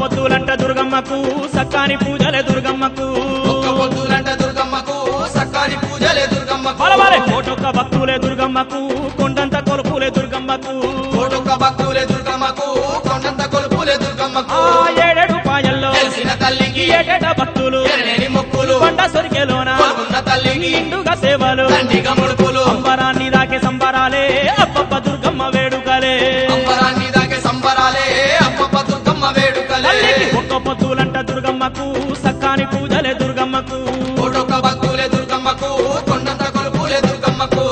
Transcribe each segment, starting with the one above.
పొద్దులంట దుర్గమ్మకు సక్కాని పూజలే దుర్గమ్మకు ఒక్క పొద్దులంట దుర్గమ్మకు సక్కాని పూజలే దుర్గమ్మకు బలబలే కోటొక్క భక్తులే దుర్గమ్మకు కొండంత కొలుపులే దుర్గమ్మకు కోటొక్క భక్తులే దుర్గమ్మకు కొండంత కొలుపులే ఆ దుర్గమ్మకు ఏడేడు పాయల్లో తెలిసిన తల్లికి ఏటేట భక్తులు ఎరలేని మొక్కులు కొండ సొరికెలోన కొలుకున్న తల్లికి నిండుగా సేవలు దండిగా ముడుపులు అంబరాన్ని దాకే సంబరాలే అబ్బబ్బ దుర్గమ్మ వేడుకలే అంబరాన్ని దాకే సంబరాలే అప్పప్ప దుర్గమ్మ వేడుకలే తల్లికి ఒక్క పొద్దులంట దుర్గమ్మకు సక్కాని పూజలే దుర్గమ్మకు కోటొక్క భక్తులే దుర్గమ్మకు కొండంత కొలుపులే దుర్గమ్మకు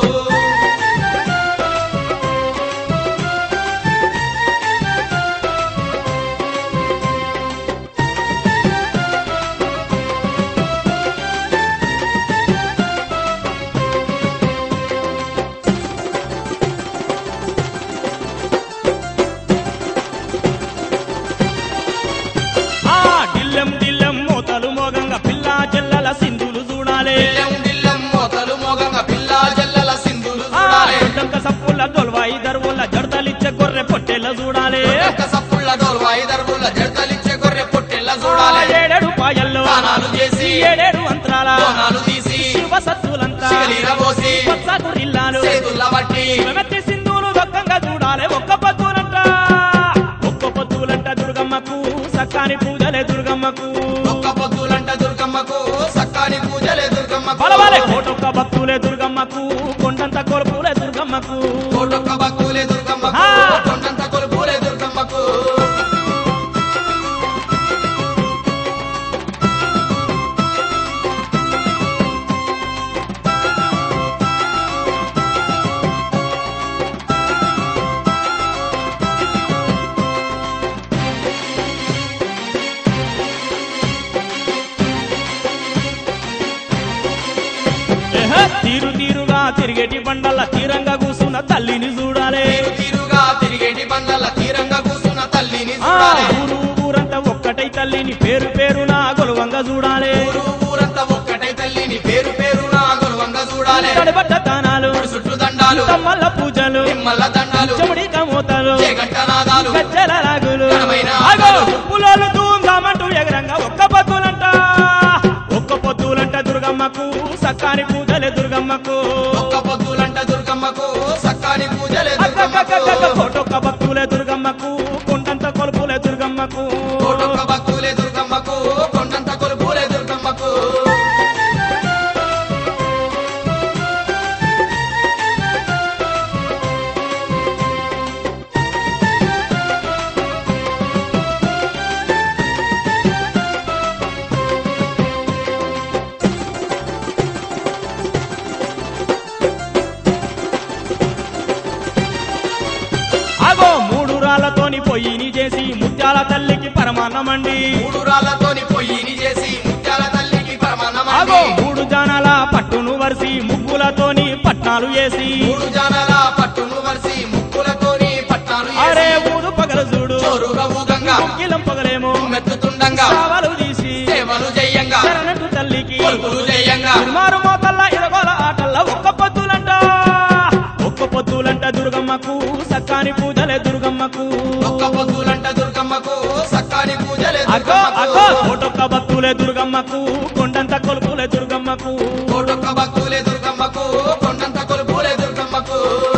ఆ దిల్లెం దిల్లెం మోతలు మోగంగా పిల్ల చెల్లల సింధులు చూడాలే దిల్లెం దిల్లెం మోతలు మోగంగా పిల్ల జల్లల సింధులు ఆ చూడాలే దొడ్డంక సప్పుల దొల్వాయి దరువుల జడతలిచ్చే గొర్రె పొట్టెల చూడాలే ఒక్క సప్పుళ్ళ డోల్వాయి దర్బుల జడతలిచ్చే గొర్రె పొట్టెల్ల ఆ చూడాలే ఏడేడు పాయల్లో దానాలు చేసి ఏడేడు అంతరాల బోనాలు తీసి శివ సత్తులంతా శివలీల పోసి పచ్చకు రిల్లాలు చేతుల్ల బట్టి మెత్తి సింధులు దొక్కంగా చూడాలే ఒక్క పొద్దులంట ఒక్క పొద్దులంట దుర్గమ్మకు సక్కాని పూజలే దుర్గమ్మకు ఒక్క పొద్దులంట దుర్గమ్మకు సక్కాని పూజలే దుర్గమ్మకు బలబలే కోటొక్క భక్తులే దుర్గమ్మకు కొండంత కొలుపులే దుర్గమ్మకు కోటొక్క భక్తులే దుర్గమ్మకు ఆ. కొండంత కొలుపులే దుర్గమ్మకు ఏహ, తీరు తీరుగా తిరిగేటి బండల తీరంగా కూసున్న తల్లిని చూడాలే తీరు తీరుగా తిరిగేటి బండల తీరంగా కూసున్న తల్లిని ఆ చూడాలే ఊరు ఊరంతా ఒక్కటై తల్లిని పేరు పేరున గొలువంగా చూడాలే ఊరు ఊరంతా ఒక్కటై తల్లిని పేరు పేరున గొలవంగా చూడాలే తడిబట్ట తానాలు ఊరు చుట్టూ దండాలు తమ్మల్ల పూజలు నిమ్మల దండాలు చెముడి కమోతలు చేగంటనాదాలు గజ్జల రాగులు ఘనమైన ఆగో ఆటలు. పులోలు ధూమ్ధామంటూ ఎగరంగా ఒక్క పొద్దులంట ఒక్క పొద్దులంట దుర్గమ్మకు సక్కాని పూజలే దుర్గమ్మకు ఒక్క పొద్దులంట దుర్గమ్మకు సక్కాని పూజలే అక్కక్కక్కక్క దుర్గమ్మకు కోటొక్క భక్తులే దుర్గమ్మకు కొండంత కొలుపులే దుర్గమ్మకు కోటొక్క భక్తులే దుర్గమ్మకు కొండంత కొలుపులే దుర్గమ్మకు ఆగో మూడు రాళ్లతోని పొయ్యిని చేసి ముత్యాల తల్లికి పరమాన్నమండి మూడు రాళ్లతోని పొయ్యిని చేసి ముత్యాల తల్లికి ఆగో పరమాన్నమండి మూడు జానాల పట్టును వరిసి ముగ్గులతోని పట్నాలు వేసి మూడు జానాల పట్టును వరిసి ముక్కులతోని పట్టాలు అరే వేసి ఊరు పగలు చూడు చోరుగా ఊగంగా ముగ్గిలం పగలేమో మెత్తుతుండంగా చావలు తీసి సేవలు చెయ్యంగా శరణట్టు తల్లికి కొలుపులు చెయ్యంగా మారు మోతల్ల ఇరగోల ఆటల్ల ఒక్క పొద్దులంట ఒక్క పొద్దులంట దుర్గమ్మకు సక్కాని పూజలే దుర్గమ్మకు ఒక్క పొద్దులంట దుర్గమ్మకు సక్కాని పూజలే అగ్గో అగ్గో దుర్గమ్మకు కోటొక్క భక్తులే దుర్గమ్మకు కొండంత కొలుపులే దుర్గమ్మకు కోటొక్క భక్తులే దుర్గమ్మకు కొండంత కొలుపులే దుర్గమ్మకు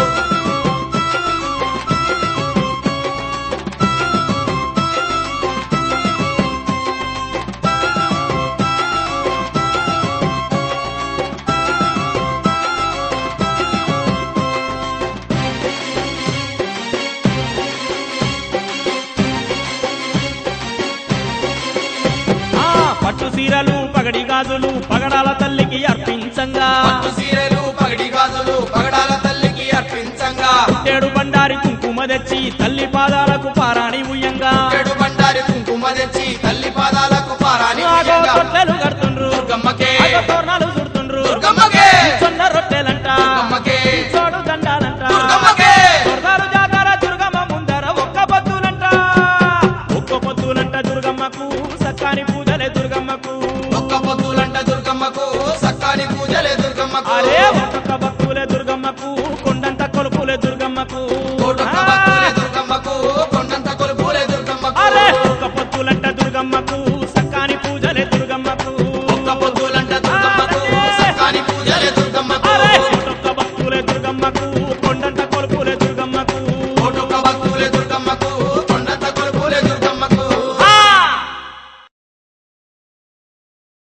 ఆ పట్టు సీరలు పగడి గాజులు పగడాల తల్లికి అర్పించంగా పట్టు సీరెలు పగడి గాజులు పగడాల తల్లికి అర్పించంగా ఏడు బండారి కుంకుమ తెచ్చి తల్లి పాదాలకు పారాణి ఉయ్యంగా చెడు బండారి కుంకుమ తెచ్చి తల్లి పాదాలకు పారాని ఆగో ఉయ్యంగా. రొట్టెలు కడుతుండ్రు దుర్గమ్మకే ఆగో తోరణాలు చుడుతుండ్రు దుర్గమ్మకే సొన్న రొట్టెలంట దుర్గమ్మకే చోడు దండాలంట దుర్గమ్మకే స్వర్గాలు జాతర దుర్గమ్మ ముందర ఒక్క పొద్దులంట ఒక్క పొద్దులంట దుర్గమ్మకు సక్కాని పూజలే దుర్గమ్మకు ఒక్క పొద్దులంట దుర్గమ్మకు సక్కాని పూజలే దుర్గమ్మకు అరే ఒక్కొక్క భక్తులే దుర్గమ్మకు కొండంత కొలుపులే దుర్గమ్మకు